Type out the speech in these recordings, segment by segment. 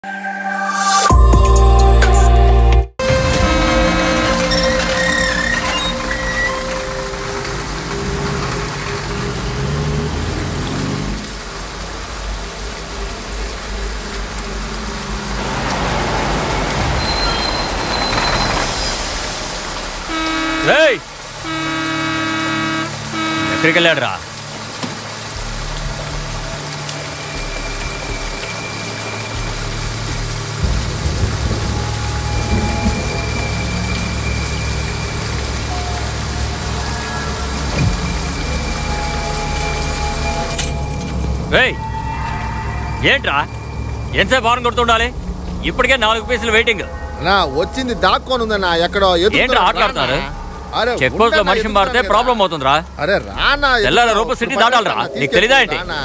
రేయ్ ఎక్కడికి వెళ్ళాడు రా రేయ్ ఏంట్రా ఎంతసేపు హార్న్ కొడుతుండాలి ఇప్పటికే నాలుగు పీసులు వెయిటింగ్ నా వచ్చింది దాక్కొని ఉందన్నా ఎక్కడో ఎదురుగా ఏంట్రా రానా? ఆటలాడుతున్నారు? అరే చెక్ పోస్ట్ లో ఉంటానా, మనిషిని మారితే ఎదురుగానే ప్రాబ్లం రా. అవుతుందిరా అరే రానా తెల్లాల ఎదురుగా రూప సిటీ ఒక పని దాటాలిరా. చేస్తానా? నీకు తెలీదా ఏంటి? రానా?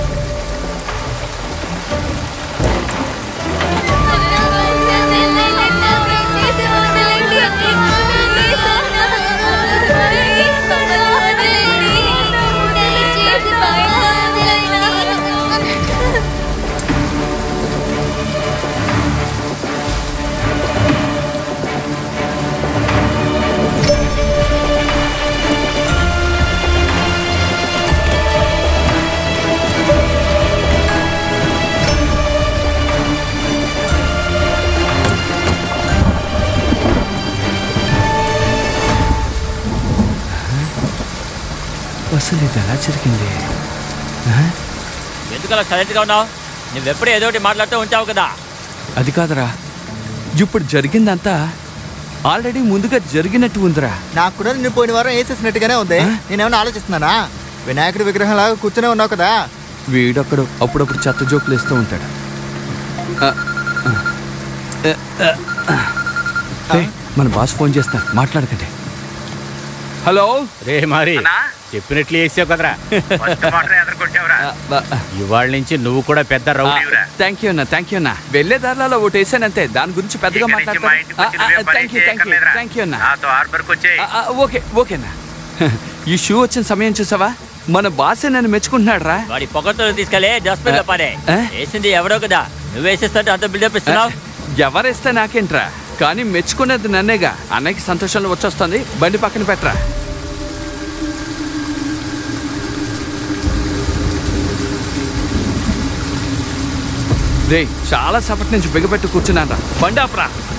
అసలు ఇది ఎలా జరిగింది ఎందుకలా సైలెంట్ గా ఉన్నావు నువ్వెప్పుడు ఏదో ఒకటి మాట్లాడుతూ ఉంటావు కదా అది కాదురా ఇప్పుడు జరిగిందంతా ఆల్రెడీ ముందుగా జరిగినట్టు ఉందిరా నాకు కూడా నిన్ను పోయిన వారం వేసేసినట్టుగానే ఉంది నేనేమన్నా ఆలోచిస్తున్నానా వినాయకుడి విగ్రహం లాగా కూర్చునే ఉన్నావు కదా వీడొక్కడు అప్పుడప్పుడు చెత్త జోకులు వేస్తూ ఉంటాడు ఆ, ఆ, ఆ, ఆ. ఏయ్, మన బాస్ ఫోన్ చేస్తా మాట్లాడకండి హలో రే మరి చెప్పినట్లు వేసావు కదరా ఇవాళ నుంచి నువ్వు కూడా పెద్ద రౌడీవురా థ్యాంక్ యూ అన్న థ్యాంక్ యూ అన్న వెళ్ళే దారిలో ఒకటి వేసానంతే దాని గురించి పెద్దగా మాట్లాడతాను thank you thank you thank you అన్న ఆ, ఆ, ఓకే ఓకేనా ఈ షూ వచ్చిన సమయం చూసావా మన బాసే నన్ను మెచ్చుకుంటున్నాడు రా వాడి పొగతో తీసుకెళ్ళి డస్ట్బిన్ లో పడే ఆ? వేసింది ఎవడో కదా నువ్వు వేసేస్తుంటే అంత బిల్డప్ ఇస్తున్నావు ఎవరేస్తే నాకేంట్రా కానీ మెచ్చుకునేది నన్నేగా అన్నయ్యకి సంతోషంలో వచ్చేస్తుంది బండి పక్కన పెట్టరా రే చాలా సేపటి నుంచి బిగబెట్టి కూర్చున్నాను రా బండి ఆపరా